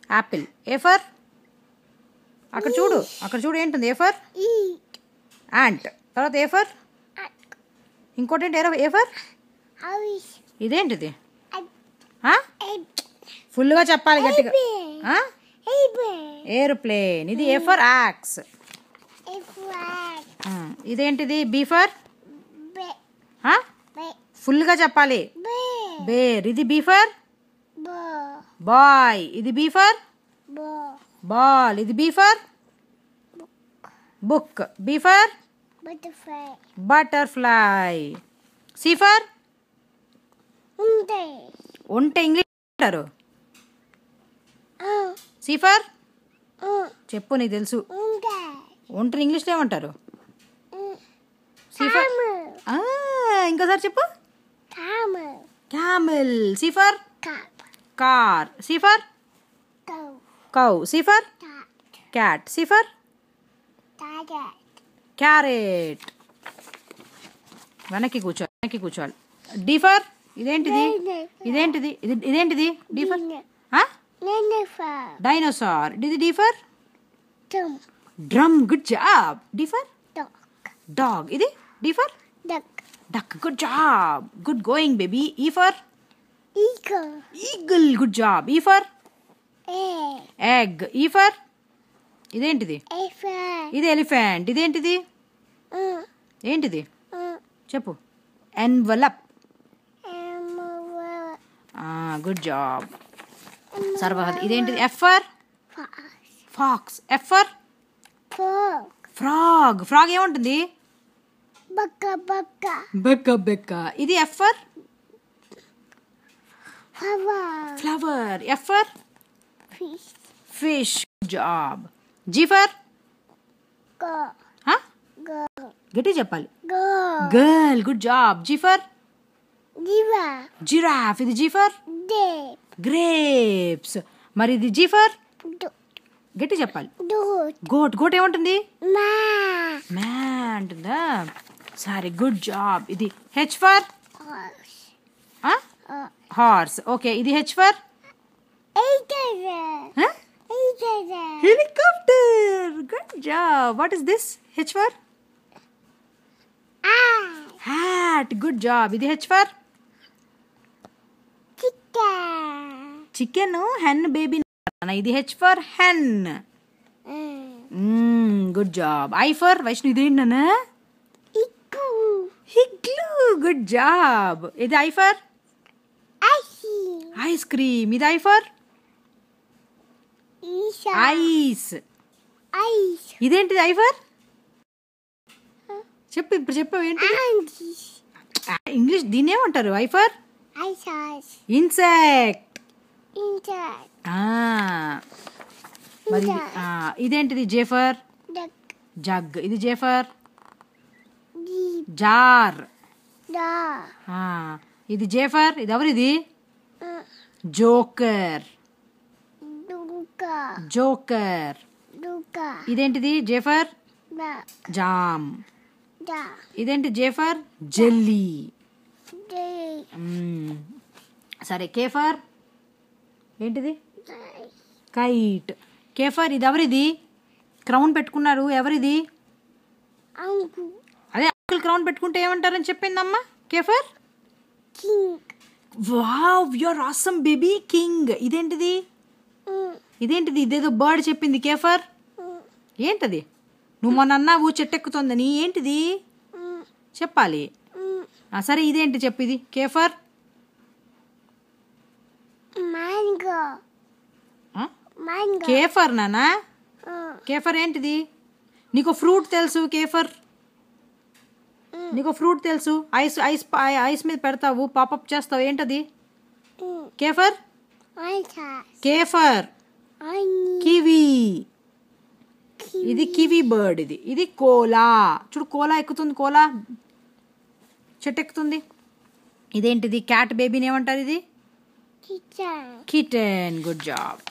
Apple A for అక్కడ చూడు అక్కడ చూడు ఏంటుంది ఏ ఫర్ Eat. యాంట్ తర్వాత ఏ ఫర్ ఇంకోటి ఏంటి ఏ ఫర్ House. ఇదేంటిది Egg. ఆ? Egg. ఫుల్గా చెప్పాలి గట్టిగా ఆ? Apron. ఏరోప్లేన్ ఇది A for axe A flag. ఇదేంటిది బీ ఫర్ Bear. ఆ? Bear. ఫుల్గా చెప్పాలి Bear. బేర్ ఇది బీ ఫర్ Ball. బాయ్ ఇది బీ ఫర్ Ball. బాల్ ఇది B for book B for Butterfly. Butterfly C for Unde. ఉంటే English అంటారు Uh. C for Uh. చెప్పు నీకు తెలుసు Unde. ఒంటరి ఇంగ్లీష్లో ఏమంటారు Uh. C for Camel. ఆ, ఇంకోసారి చెప్పు Camel. Camel C for Cup. Car C for Go. Cow C for Cat. Cat C for Tiger. Carrot వెనక్కి కూర్చోవాలి వెనక్కి కూర్చోవాలి డి ఫర్ ఇదేంటిది ఇదేంటిది ఇది ఇదేంటిది డి ఫర్ Nennefer. డైనోసార్ ఇది D for Dum. Drum good job D for Dog. Dog ఇది D for Duck. Duck good job good going baby E for Eagle. Eagle good job E for Egg. Egg E for ఇదేంటిది Elephant. ఇది elephant ఇదేంటిది Uh. ఏంటిది Uh. చెప్పు envelope Animal. Good job సర్వహద్ ఇదేంటిది F for Fox. Fox F for Frog. Frog frog ఏముంటుంది Baka baka. బెక్క బెక్క ఇది ఎఫర్ Flower. Flower F for Fish. Fish job G for Go. Go. గట్టి చెప్పాలి Go. Girl good job G for Diva. Giraffe ఇది జిఫర్ Dip. గ్రేప్స్ మరి ఇది జిఫర్ Do. గట్టి చెప్పాలి Do. గోట్ గోట్ ఏముంటుంది Ma. మ్యా అంటుందా సరే గుడ్ జాబ్ ఇది హెచ్ ఫర్ Horse. ఆ? Uh. హార్స్ ఓకే ఇది H for Eagle. Eagle. Helicopter good job what is this H for Ah. Hat good job ఇది H for Chicken. Chicken hen baby ఇది H for hen Mm. Good job I for Vaishnu ఇదేంటనా Iku. Igloo good job ఇది I for Icy. Ice cream ఇది I for Isha. Ice Ice. ఇదేంటిది I for చెప్పు ఇప్పుడు చెప్పు ఏంటి Antis. ఇంగ్లీష్ దీన్ని ఏమంటారు I for Ice ice. Insect Insect. మరి ఇది- ఆ, ఇదేంటిది జేఫర్ Duck. జగ్ ఇది జేఫర్ Deep. Jar Dog. ఆ, ఇది జేఫర్ ఇది ఎవరిది Uh. Joker Duka. Joker Duka. ఇదేంటిది జేఫర్ Duck. Jam Da. ఇదేంటి జేఫర్ జెల్లీ Day. మ్మ్. సరే కేఫర్ ఏంటిది Day. కైట్ కేఫర్ ఇది ఎవరిది క్రౌన్ పెట్టుకున్నారు ఎవరిది Uncle. అదే అంకుల్ క్రౌన్ పెట్టుకుంటే ఏమంటారని చెప్పిందమ్మా K for King. Wow your awesome baby king ఇదేంటిది Mm. ఇదేంటిది ఇదేదో బర్డ్ చెప్పింది కేఫర్ Mm. ఏంటది నువ్వు మొన్న అన్నావు చెట్టెక్కుతోందని ఏంటిది Mm. చెప్పాలి Mm. ఆ, సరే ఇదేంటి చెప్పిది కేఫర్ Mango. ఆ? Mango. కేఫర్ నానా Uh. కేఫర్ ఏంటిది నీకు ఫ్రూట్ తెలుసు కేఫర్ నీకు ఫ్రూట్ తెలుసు ఐస్ ఐస్ ఐస్ మీద పెడతావు పాపప్ చేస్తావు ఏంటది Mm. K for Ice ice. K for I need kiwi ఇది కివి బర్డ్ ఇది ఇది కోలా చూడు కోలా ఎక్కుతుంది కోలా చెట్టు ఎక్కుతుంది ఇదేంటిది క్యాట్ బేబీని ఏమంటారు ఇది kitchen. కిటెన్ గుడ్ జాబ్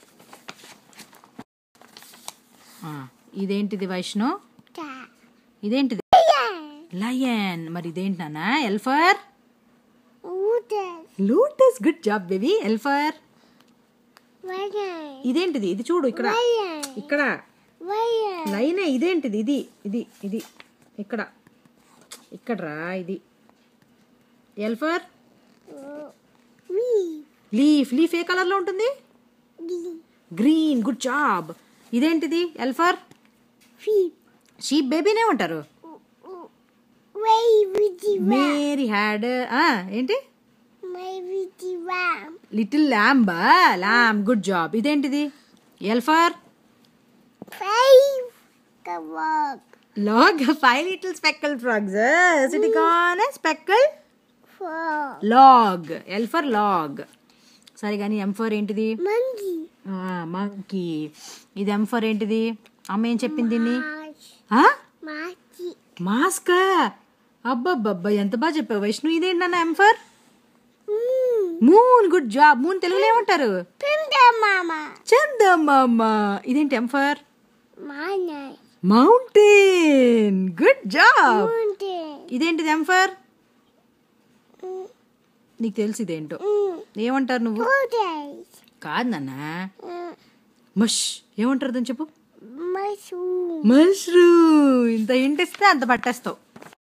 ఇదేంటిది వైష్ణు Cat. ఇదేంటిది Yeah. లయన్ మరి ఇదేంటి నాన్న L for Wooden. Lotus good job baby L for Wagon. ఇదేంటిది ఇది చూడు ఇక్కడ Lion. ఇక్కడ Lion. లైనే ఇదేంటిది ఇది ఇది ఇది ఇక్కడ ఇక్కడరా ఇది ఎల్ఫర్ Me. లీఫ్ లీఫ్ ఏ కలర్లో ఉంటుంది The గ్రీన్ గుడ్ జాబ్ ఇదేంటిది ఎల్ఫర్ sheep. షీప్ బేబీనే ఉంటారు Way with the ram. Mary had ఏంటి My with the ram. Little lamb lamb good job ఇదేంటిది L for Five. Come on. Log five little speckled frogs sat on speckled Four. Log L for log సరే కానీ ఎంఫర్ ఏంటిది Monkey. Monkey ఇది ఎంఫర్ ఏంటిది అమ్మ ఏం చెప్పింది దీన్ని March. ఆ? Marty. మాస్కా అబ్బబ్బబ్బా ఎంత బాగా చెప్పావు వైష్ణు ఇదేంటన్న M for Mm. Moon good job moon తెలుగులో ఏమంటారు Pinda mama. చందమామ ఇదేంటి M for Mana. Mountain good job Mountain. ఇదేంటిది ఎంఫర్ Mm. నీకు తెలిసి ఇదేంటో Mm. ఏమంటారు నువ్వు Tortoise. కాదు నాన్న Mm. మష్ ఏమంటారు దాన్ని చెప్పు Mushroom. మష్రూమ్ ఇంత ఇంటిస్తే అంత పట్టేస్తావు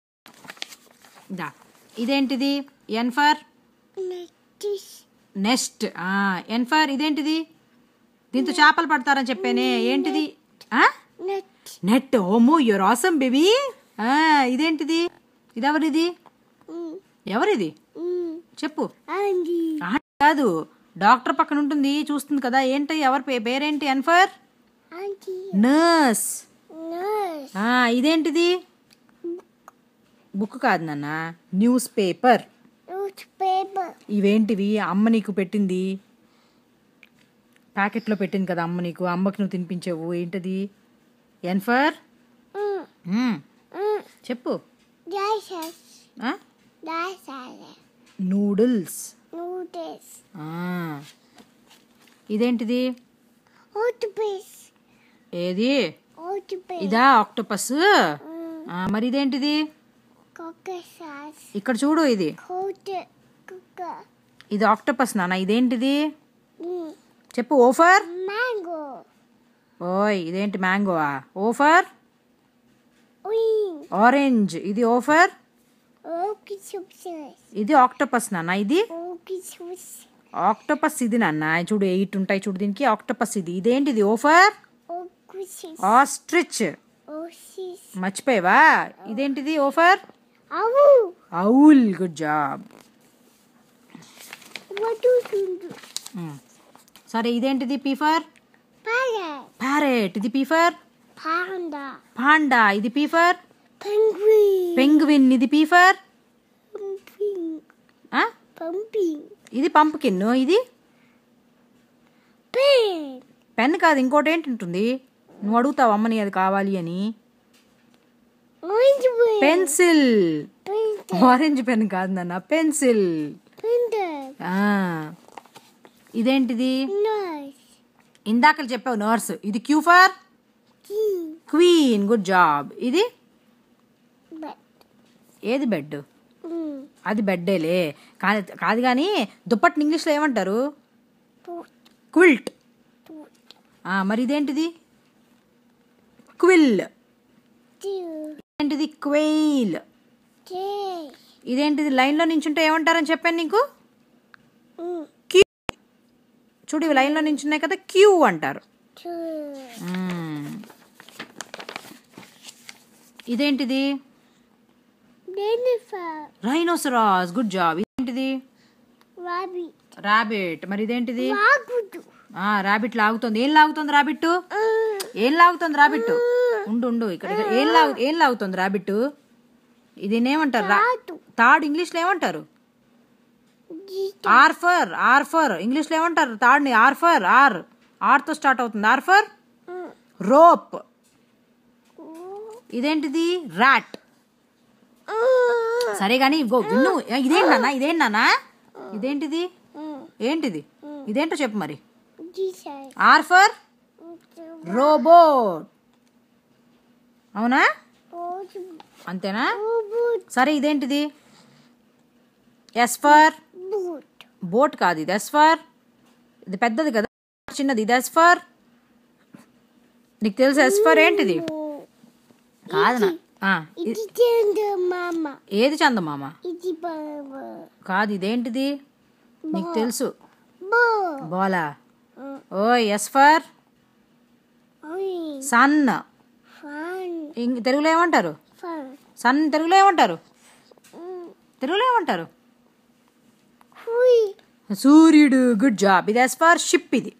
దా ఇదేంటిది ఎన్ఫర్ Lettuce. నెక్స్ట్ ఎన్ఫర్ ఇదేంటిది దీంతో చేపలు పడతారని చెప్పానే ఏంటిది Nut. నెట్ ఓమో యువర్ ఆసమ్ బేబీ ఇదేంటిది ఇదెవరిది Mm. ఎవరిది Mm. చెప్పు Andy. ఆ, కాదు డాక్టర్ పక్కన ఉంటుంది చూస్తుంది కదా ఏంటి ఎవరి పే- పేరేంటి ఎన్ఫర్ Auntie. Nurse Nurse. ఆ, ఇదేంటిది బుక్ కాదు నాన్న న్యూస్ పేపర్ Newspaper. ఇవేంటివి అమ్మ నీకు పెట్టింది ప్యాకెట్లో పెట్టింది కదా అమ్మ నీకు అమ్మకి నువ్వు తినిపించావు ఏంటది ఎన్ఫర్ Mm. మ్మ్, Mm. చెప్పు Dashes. ఆ? Dashes. Noodles Noodles. ఆ. ఇదేంటిది Octopus. ఏది Octopus. ఇదా ఆక్టోపస్ Mm. మరి ఇదేంటిది Caucasus. ఇక్కడ చూడు ఇది Coat. Cooker. ఇది ఆక్టోపస్ నాన్న ఇదేంటిది Mm. చెప్పు ఓఫర్ Mango. ఓయ్ ఇదేంటి మ్యాంగోవా ఓఫర్ Wing. ఆరెంజ్ ఇది ఓఫర్ Octopus. ఇది ఆక్టోపస్ నాన్న ఇది Octopus. ఆక్టోపస్ ఇది నాన్న చూడు ఎయిట్ ఉంటాయి చూడు దీనికి ఆక్టోపస్ ఇది ఇదేంటిది ఓఫర్ Octopus. Ostrich Osis. మర్చిపోయావా ఇదేంటిది O for Owl. Owl good job What do you do? సరే ఇదేంటిది పీఫర్ Parrot. ప్యారెట్ ఇది పీఫర్ Panda. పాండా ఇది పీఫర్ Penguin. పెంగ్విన్ ఇది పీఫర్ Pumpkin. ఆ? Pumpkin. ఇది పంప్కిన్ ఇది Pen. పెన్ కాదు ఇంకోటి ఏంటి ఉంటుంది నువ్వు అడుగుతావు అమ్మని అది కావాలి అని Orange pen. Pencil Pencil. Orange pen కాదు నాన్న పెన్సిల్ Pencil. ఆ. ఇదేంటిది Nose. ఇందాక చెప్పావు నర్స్ ఇది Q for Key. Queen good job ఇది But. ఏది బెడ్ Mm. అది బెడ్డేలే కాదు కాదు కానీ దుప్పట్ని ఇంగ్లీష్లో ఏమంటారు Boot. Quilt Boot. మరి ఇదేంటిది క్విల్ Two. ఏంటిది క్వెయిల్ Three. ఇదేంటిది లైన్లో నించుంటే ఏమంటారని చెప్పాను నీకు Mm. క్యూ చూడు ఇవి లైన్లో నించున్నాయి కదా క్యూ అంటారు Two. మ్మ్. ఇదేంటిది Jennifer. రైనోసరాస్ గుడ్ జాబ్ ఇదేంటిది Rabbit. రాబిట్ మరి ఇదేంటిది Wagudu. ఆ రాబిట్ లాగుతుంది ఏం లాగుతుంది రాబిట్ Mm. ఏం లాగుతుంది రాబిట్ ఉండు ఉండు ఇక్కడ ఇక్కడ ఏం లాగు ఏం లాగుతుంది రాబిట్ ఇది ఏమంటారు రా- Atu. తాడు ఇంగ్లీష్లో ఏమంటారు Gita. ఆర్ఫర్ ఆర్ఫర్ ఇంగ్లీష్లో ఏమంటారు తాడుని ఆర్ఫర్ ఆర్ ఆర్తో స్టార్ట్ అవుతుంది ఆర్ఫర్ Mm. Rope Oh. ఇదేంటిది ర్యాట్ Mm. సరే కానీ గో విన్ను ఇదేంటన్నా ఇదేంటన్నా ఇదేంటిది Mm. ఏంటిది ఇదేంటో చెప్పు మరి Jesus. ఆర్ఫర్ రోబోట్ అవునా అంతేనా Boot. సరే ఇదేంటిది ఎస్ ఫర్ Boot. బోట్ కాదు ఇది ఎస్ ఫర్ ఇది పెద్దది కదా చిన్నది ఇది ఎస్ ఫర్ నీకు తెలుసు ఎస్ ఫర్ ఏంటిది కాదు నా ఆ, ఇ- ఇది చంద మామ ఏది చందమామ ఇది బాబా కాదు ఇదేంటిది నీకు తెలుసు బో బోలా ఓ ఎస్ ఫర్ ఓయ్ సన్ ఫన్ ఇంక తెలుగులో ఏమంటారు ఫన్ సన్ తెలుగులో ఏమంటారు తెలుగులో ఏమంటారు హుయ్ సూర్యుడు గుడ్ జాబ్ ఇది ఎస్ ఫర్ షిప్ ఇది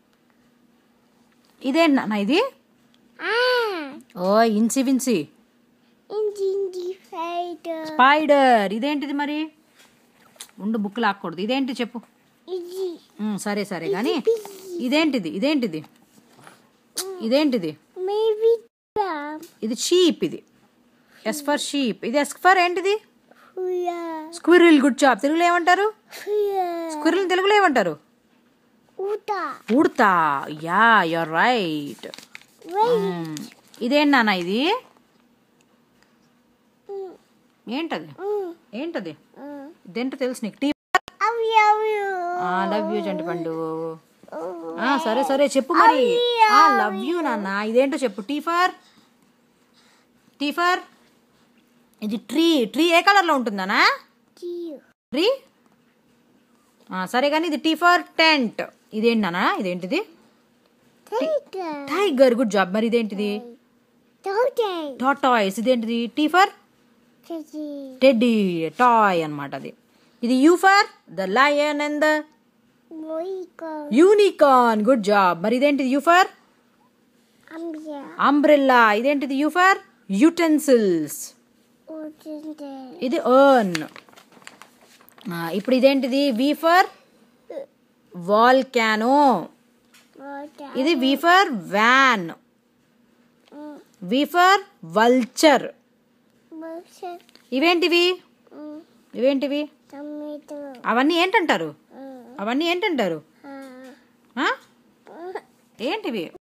ఇదేంటి నాన్న ఇది ఆ ఓ ఇన్సి విన్సి ఇంది ఇంది ఫైటర్ స్పైడర్ ఇదేంటిది మరి ఉండు బుక్ లాక్కూడదు ఇదేంటి చెప్పు ఇది ఉమ్, సరే సరే కానీ ఇదేంటిది ఇదేంటిది ఇదేంటిది మేబీ టామ్ ఇది షీప్ ఇది ఎస్ ఫర్ షీప్ ఇది ఎస్ ఫర్ ఏంటిది హుయా స్క్విరిల్ గుడ్ జాబ్ తెలుగులో ఏమంటారు హుయా స్క్విరిల్ తెలుగులో ఏమంటారు ఉతా ఉడతా యా యువర్ రైట్ వెయిట్ ఇదేంటి నాన్న ఇది ఏంటది ఏంటది ఇదేంటో తెలుసు నీకు టీ అవి అవి లవ్ యూ చంటి పండు ఆ, సరే సరే చెప్పు మరి లవ్ యూ నాన్న ఇదేంటో చెప్పు టీ ఫర్ టీ ఫర్ ఇది ట్రీ ట్రీ ఏ కలర్లో ఉంటుందనా జియో ట్రీ ఆ, సరే కానీ ఇది టీ ఫర్ టెంట్ ఇదేంటి నాన్న ఇదేంటిది టైగర్ టైగర్ గుడ్ జాబ్ మరి ఇదేంటిది టోటే టాటాయిస్ ఇదేంటిది టీ ఫర్ టెజీ టెడ్డీ టాయ్ అన్నమాట అది ఇది U for the lion and the మొయికో యూనికార్న్ గుడ్ జాబ్ మరి ఇదేంటిది యూ ఫర్ అంబియా అంబ్రెల్లా ఇదేంటిది యూ ఫర్ యుటెన్సిల్స్ ఉజంటే ఇది ఎర్న్ ఇప్పుడు ఇదేంటిది వి ఫర్ వాల్కానో వాటా ఇది V for van V for vulture మోషన్ ఇవేంటివి ఇవేంటివి టమాటో అవన్నీ ఏంటంటారు అవన్నీ ఏంటంటారు ఆ ఆ? ఏంటివి